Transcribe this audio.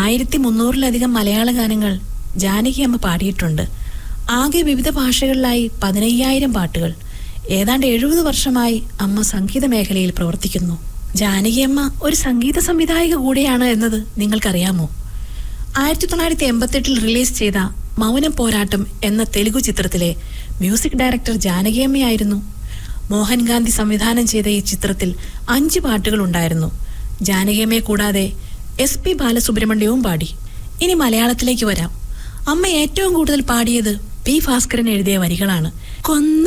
ആയിരത്തി മുന്നൂറിലധികം മലയാള ഗാനങ്ങൾ ജാനകി അമ്മ പാടിയിട്ടുണ്ട് ആകെ വിവിധ ഭാഷകളിലായി പതിനയ്യായിരം പാട്ടുകൾ ഏതാണ്ട് എഴുപത് വർഷമായി അമ്മ സംഗീത മേഖലയിൽ പ്രവർത്തിക്കുന്നു ജാനകിയമ്മ ഒരു സംഗീത സംവിധായക കൂടിയാണ് എന്നത് നിങ്ങൾക്കറിയാമോ ആയിരത്തി തൊള്ളായിരത്തി എൺപത്തെട്ടിൽ റിലീസ് ചെയ്ത മൗനം പോരാട്ടം എന്ന തെലുഗു ചിത്രത്തിലെ മ്യൂസിക് ഡയറക്ടർ ജാനകിയമ്മയായിരുന്നു മോഹൻഗാന്ധി സംവിധാനം ചെയ്ത ഈ ചിത്രത്തിൽ അഞ്ച് പാട്ടുകൾ ഉണ്ടായിരുന്നു ജാനകിയമ്മയെ കൂടാതെ എസ് പി ബാലസുബ്രഹ്മണ്യവും പാടി ഇനി മലയാളത്തിലേക്ക് വരാം അമ്മ ഏറ്റവും കൂടുതൽ പാടിയത് പി ഭാസ്കരൻ എഴുതിയ വരികളാണ് കൊന്ന